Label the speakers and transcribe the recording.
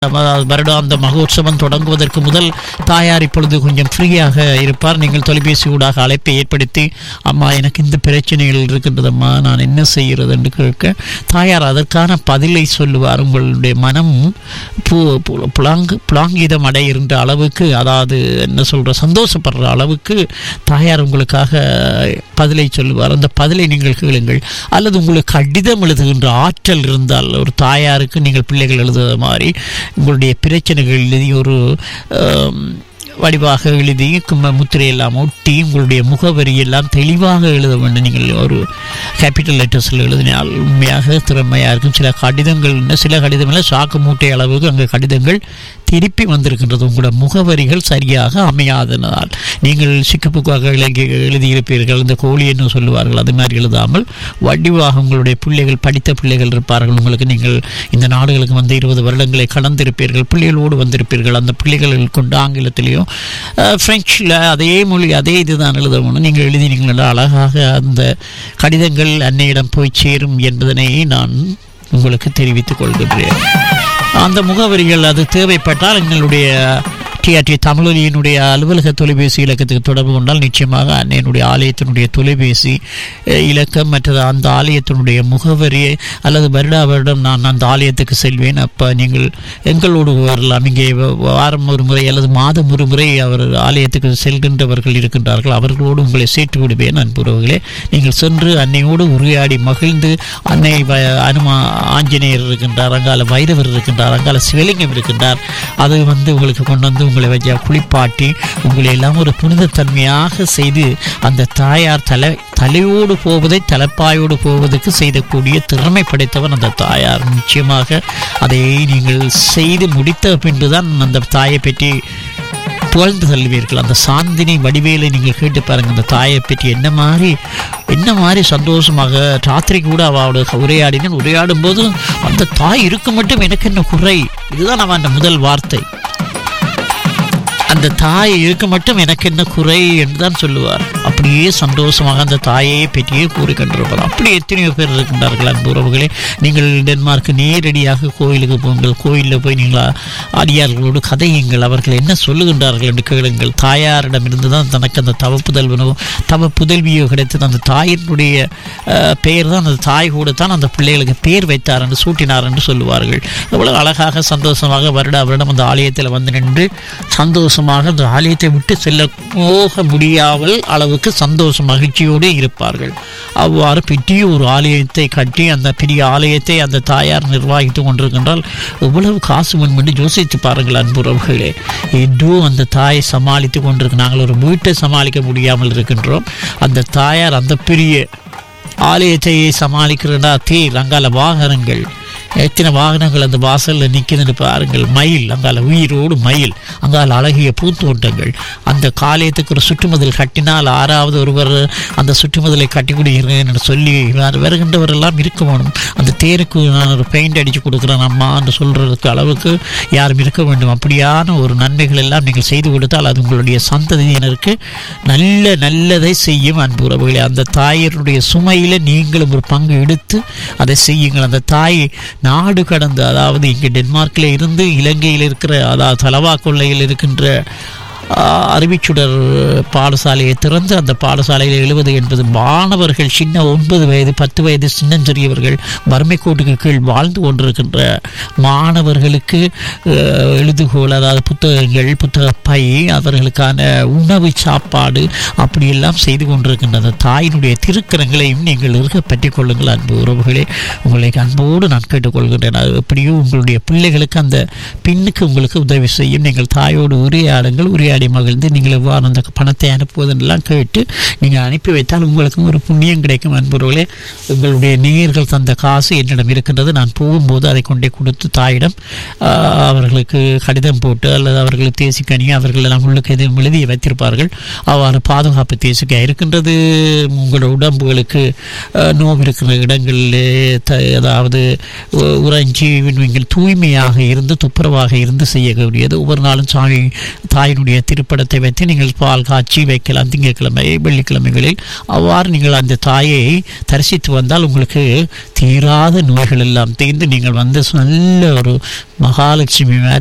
Speaker 1: அதாவது வருடாந்த மகோற்சவம் தொடங்குவதற்கு முதல் தாயார் இப்பொழுது கொஞ்சம் ஃப்ரீயாக இருப்பார் நீங்கள் தொலைபேசி ஊடாக அழைப்பை ஏற்படுத்தி அம்மா எனக்கு இந்த பிரச்சனைகள் இருக்கின்றதம்மா நான் என்ன செய்கிறது என்று கேட்க தாயார் அதற்கான பதிலை சொல்லுவார் உங்களுடைய மனம் பு பு- புலாங்கு புலாங்கிதம் அடைகின்ற அளவுக்கு அதாவது என்ன சொல்ற சந்தோஷப்படுற அளவுக்கு தாயார் உங்களுக்காக பதிலை சொல்லுவார் அந்த பதிலை நீங்கள் கேளுங்கள் அல்லது உங்களுக்கு கடிதம் எழுதுகின்ற ஆற்றல் இருந்தால் ஒரு தாயாருக்கு நீங்கள் பிள்ளைகள் எழுதுவது மாதிரி உங்களுடைய பிரச்சனைகள் எழுதி ஒரு ஆம், வடிவாக எழுதி கும்ம முத்திரை எல்லாம் ஒட்டி உங்களுடைய முகவரி எல்லாம் தெளிவாக எழுத வேண்டும் நீங்கள் ஒரு கேபிட்டல் லெட்டர்ஸில் எழுதினால் உண்மையாக திறமையாக இருக்கும் சில கடிதங்கள் இன்னும் சில கடிதங்கள் சாக்கு மூட்டை அளவுக்கு அங்கே கடிதங்கள் திருப்பி வந்திருக்கின்றது உங்களோட முகவரிகள் சரியாக அமையாதனால் நீங்கள் சிக்கப்புக்காக இலங்கை எழுதியிருப்பீர்கள் இந்த கோழி என்று சொல்லுவார்கள் அது மாதிரி எழுதாமல் வடிவாக உங்களுடைய பிள்ளைகள் படித்த பிள்ளைகள் இருப்பார்கள் உங்களுக்கு நீங்கள் இந்த நாடுகளுக்கு வந்து இருபது வருடங்களை கடந்திருப்பீர்கள் பிள்ளைகளோடு வந்திருப்பீர்கள் அந்த பிள்ளைகள் கொண்டு ஆங்கிலத்திலேயும் ஃப்ரெஞ்சில் அதே மொழி அதே இதுதான் எழுதணும் நீங்கள் எழுதினீர்கள் என்றால் அழகாக அந்த கடிதங்கள் அன்னையிடம் போய் சேரும் என்பதனை நான் உங்களுக்கு தெரிவித்துக் கொள்கின்றேன் அந்த முகவரிகள் அது தேவைப்பட்டால் எங்களுடைய டிஆர்டி தமிழொலியினுடைய அலுவலக தொலைபேசி இலக்கத்துக்கு தொடர்பு கொண்டால் நிச்சயமாக அன்னையினுடைய ஆலயத்தினுடைய தொலைபேசி அஹ், இலக்கம் மற்றது அந்த ஆலயத்தினுடைய முகவரி அல்லது வருடா வருடம் நான் அந்த ஆலயத்துக்கு செல்வேன் அப்போ நீங்கள் எங்களோடு வரலாம் இங்கே வ- வாரம் ஒரு முறை அல்லது மாதம் ஒரு முறை அவர் ஆலயத்துக்கு செல்கின்றவர்கள் இருக்கின்றார்கள் அவர்களோடு உங்களை சேர்த்து விடுவேன் அன்புறவுகளே நீங்கள் சென்று அன்னையோடு உரையாடி மகிழ்ந்து அன்னை வ- அனுமா ஆஞ்சநேயர் இருக்கின்றார் அங்கால வைரவர் இருக்கின்றார் அங்கால சிவலிங்கம் இருக்கின்றார் அது வந்து உங்களுக்கு கொண்டு வந்து உங்களை வச்சு குளிப்பாட்டி உங்களை எல்லாம் ஒரு புனிதத்தன்மையாக செய்து அந்த தாயார் தலை தலையோடு போவதை தலைப்பாயோடு போவதற்கு செய்தக்கூடிய திறமை படைத்தவன் அந்த தாயார் நிச்சயமாக அதை நீங்கள் செய்து முடித்த பின்புதான் அந்த தாயை பற்றி புகழ்ந்து தள்ளுவீர்கள் அந்த சாந்தினி வடிவேலை நீங்கள் கேட்டு பாருங்க அந்த தாயை பற்றி என்ன மாதிரி என்ன மாதிரி சந்தோஷமாக ராத்திரி கூட அவளோட உரையாடினேன் உரையாடும் போது அந்த தாய் இருக்க மட்டும் எனக்கு என்ன குறை இதுதான் அவன் அந்த முதல் வார்த்தை அந்த தாய் இருக்க மட்டும் எனக்கு என்ன குறை என்று தான் சொல்லுவார் அப்படியே சந்தோஷமாக அந்த தாயை பற்றியே கூறி கண்டிருப்பார் அப்படி எத்தனையோ பேர் இருக்கின்றார்கள் அன்பு உறவுகளே நீங்கள் டென்மார்க் நேரடியாக கோயிலுக்கு போங்கள் கோயிலில் போய் நீங்கள் அடியார்களோடு கதையுங்கள் அவர்கள் என்ன சொல்லுகின்றார்கள் என்று கேளுங்கள் தாயாரிடமிருந்து தான் தனக்கு அந்த தவ புதல்வனோ தவ புதல்வியோ கிடைத்தது அந்த தாயினுடைய அஹ், பெயர் தான் அந்த தாய் கூட தான் அந்த பிள்ளைகளுக்கு பேர் வைத்தார் என்று சூட்டினார் என்று சொல்லுவார்கள் எவ்வளவு அழகாக சந்தோஷமாக வருடா வருடம் அந்த ஆலயத்தில் வந்து நின்று சந்தோஷமாக அந்த ஆலயத்தை விட்டு செல்ல போக முடியாமல் அளவுக்கு சந்தோஷ மகிழ்ச்சியோடு இருப்பார்கள் அவ்வாறு பெரிய ஒரு ஆலயத்தை கட்டி அந்த பெரிய ஆலயத்தை அந்த தாயார் நிர்வகித்து கொண்டிருக்கின்றால் எவ்வளவு காசு வேணும் என்று யோசித்து பாருங்கள் அன்புறவுகளே ஏதோ அந்த தாயை சமாளித்து கொண்டிருக்கு நாங்கள் ஒரு வீட்டை சமாளிக்க முடியாமல் இருக்கின்றோம் அந்த தாயார் அந்த பெரிய ஆலயத்தை சமாளிக்கிறதா தேர் அங்கால வாகனங்கள் எத்தனை வாகனங்கள் அந்த வாசலில் நிற்குதுன்னு பாருங்கள் மயில் அங்கால உயிரோடு மயில் அங்கால அழகிய பூந்தோட்டங்கள் அந்த காலயத்துக்கு ஒரு சுற்றுமதில் கட்டினால் ஆறாவது ஒருவர் அந்த சுற்றுமதிலை கட்டி கொடுக்கிறேன் என்று சொல்லி வரு- வருகின்றவரெல்லாம் இருக்க வேணும் அந்த தேருக்கு நான் ஒரு பெயிண்ட் அடித்து கொடுக்குறேன் அம்மா என்று சொல்கிறதுக்கு அளவுக்கு யாரும் இருக்க வேண்டும் அப்படியான ஒரு நன்மைகள் எல்லாம் நீங்கள் செய்து கொடுத்தால் அது உங்களுடைய சந்ததியினருக்கு நல்ல நல்லதை செய்யும் அன்பு உறவுகளே அந்த தாயினுடைய சுமையில் நீங்களும் ஒரு பங்கு எடுத்து அதை செய்யுங்கள் அந்த தாய் நாடு கடந்து அதாவது இங்கே டென்மார்க்கில் இருந்து இலங்கையில் இருக்கிற அதாவது தலவா கொள்ளையில் இருக்கின்ற ஆ, அறிவிச்சுடர் பாடசாலையை திறந்து அந்த பாடசாலையில் எழுவது என்பது மாணவர்கள் சின்ன ஒன்பது வயது பத்து வயது சின்னஞ்சிறியவர்கள் வறுமை கோட்டுக்கு கீழ் வாழ்ந்து கொண்டிருக்கின்ற மாணவர்களுக்கு அஹ், எழுதுகோல் அதாவது புத்தகங்கள் புத்தக பை அவர்களுக்கான உணவு சாப்பாடு அப்படியெல்லாம் செய்து கொண்டிருக்கின்ற அந்த தாயினுடைய திருக்கரங்களையும் நீங்கள் இருக்க பற்றிக் கொள்ளுங்கள் அன்பு உறவுகளே உங்களை அன்போடு நான் கேட்டுக்கொள்கின்றேன் அது எப்படியோ உங்களுடைய பிள்ளைகளுக்கு அந்த பின்னுக்கு உங்களுக்கு உதவி செய்யும் நீங்கள் தாயோடு உரையாடுங்கள் உரையாடி மகிழ்ந்து நீங்கள் எவ்வாறு அந்த பணத்தை அனுப்புவதெல்லாம் கேட்டு நீங்கள் அனுப்பி வைத்தால் உங்களுக்கும் ஒரு புண்ணியம் கிடைக்கும் அன்புறவுகளே உங்களுடைய நேயர்கள் தந்த காசு என்னிடம் இருக்கின்றது நான் போகும்போது அதை கொண்டே கொடுத்து தாயிடம் ஆஹ், அவர்களுக்கு கடிதம் போட்டு அல்லது அவர்களுக்கு தேசிக்கனி அவர்கள் எல்லாம் உள்ளுக்கு எதுவும் எழுதி வைத்திருப்பார்கள் அவ்வாறு பாதுகாப்பு தேசிக்கா இருக்கின்றது உங்களோட உடம்புகளுக்கு ஆஹ், நோவு இருக்கிற இடங்களில் த அதாவது உ- உறைஞ்சி நீங்கள் தூய்மையாக இருந்து துப்புரவாக இருந்து செய்யக்கூடியது ஒவ்வொரு நாளும் சாமி தாயினுடைய திருப்படத்தை வைத்து நீங்கள் பால் காய்ச்சி வைக்கலாம் திங்கட்கிழமை வெள்ளிக்கிழமைகளில் அவ்வாறு நீங்கள் அந்த தாயை தரிசித்து வந்தால் உங்களுக்கு தீராத நோய்கள் எல்லாம் தீர்ந்து நீங்கள் வந்து நல்ல ஒரு மகாலட்சுமி மாதிரி